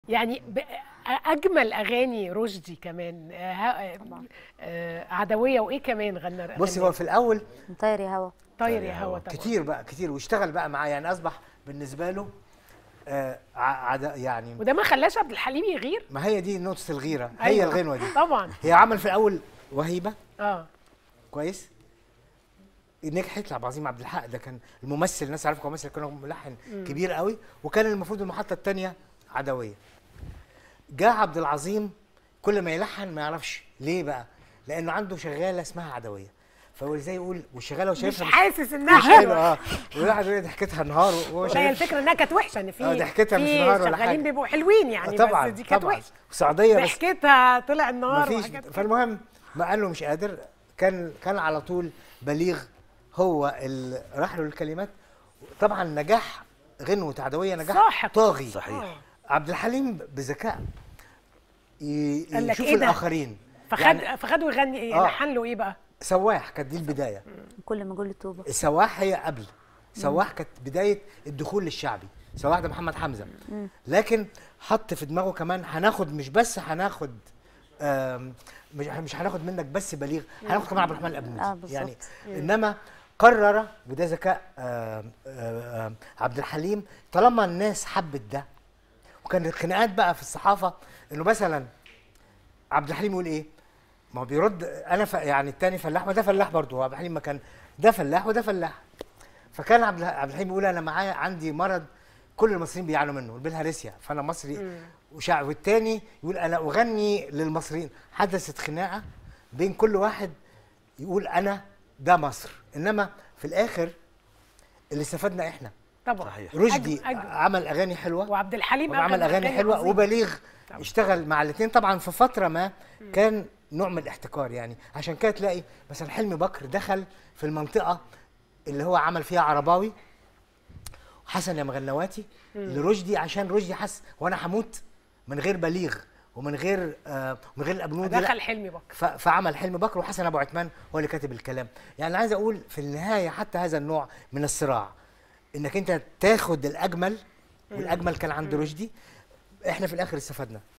يعني ب- اجمل اغاني رشدي كمان آه، ها- آه، عدويه وايه كمان غنى بصي هو في الاول طاير يا هوا طاير يا هوا طبعا كتير بقى كتير واشتغل بقى معاه يعني اصبح بالنسبه له آه ع- عدا يعني وده ما خلاش عبد الحليم يغير ما هي دي نقطه الغيره هي أيوة. الغنوه دي طبعا هي عمل في الاول وهيبه اه كويس نجحت لعبد العظيم عبد الحق ده كان الممثل الناس عارفه كممثل كان ملحن كبير قوي وكان المفروض المحطه الثانيه عدويه جاء عبد العظيم كل ما يلحن ما يعرفش ليه بقى لانه عنده شغاله اسمها عدويه فهو ازاي يقول والشغاله مش وشايفها حاسس انها مش حلوه حلوه اه وواحد يقول ضحكتها نهار وهو لا هي شايف الفكره انها كانت وحشه ان في آه، ضحكتها مش في نهار ولا شغالين حاجة. بيبقوا حلوين يعني طبعا بس دي كانت طبعا وحشه وسعوديه بس ضحكتها طلع النهار مفيش وحاجات كده. فالمهم ما قال له مش قادر كان كان على طول بليغ هو اللي راح له الكلمات طبعا نجاح غنوة عدوية نجاح ساحق. طاغي صحيح. آه. عبد الحليم بذكاء ي- قال لك يشوف إيه ده؟ الاخرين فخد يعني فخدوا يغني ايه آه. لحن له ايه بقى سواح كانت دي البدايه كل ما اقول له توبه سواح هي قبل سواح كانت بدايه الدخول للشعبي سواح ده محمد حمزه لكن حط في دماغه كمان هناخد مش بس هناخد آم، مش مش هناخد منك بس بليغ هناخد كمان عبد الرحمن الابنودي آه، بالظبط. يعني انما قرر وده ذكاء آم، آم، آم، عبد الحليم طالما الناس حبت ده وكان الخناقات بقى في الصحافه انه مثلا عبد الحليم يقول ايه؟ ما هو بيرد انا ف... يعني التاني فلاح ما ده فلاح برضه هو عبد الحليم ما كان ده فلاح وده فلاح فكان عبد الح- عبد الحليم يقول انا معايا عندي مرض كل المصريين بيعانوا منه البلهارسيا فانا مصري وشعب والتاني يقول انا اغني للمصريين حدثت خناقه بين كل واحد يقول انا ده مصر انما في الاخر اللي استفدنا احنا طبعا صحيح. رشدي أجمل- أجمل. عمل اغاني حلوه وعبد الحليم وعمل اغاني حلوه عظيمة. وبليغ طبعا. اشتغل مع الاثنين طبعا في فتره ما كان نوع من الاحتكار يعني عشان كده تلاقي مثلا حلمي بكر دخل في المنطقه اللي هو عمل فيها عرباوي حسن يا مغنواتي لرشدي عشان رشدي حس وانا هموت من غير بليغ ومن غير آه من غير الابنودي لا. دخل حلمي بكر ف- فعمل حلمي بكر وحسن ابو عثمان هو اللي كاتب الكلام يعني عايز اقول في النهايه حتى هذا النوع من الصراع انك انت تاخد الاجمل والاجمل كان عند رشدي احنا في الاخر استفدنا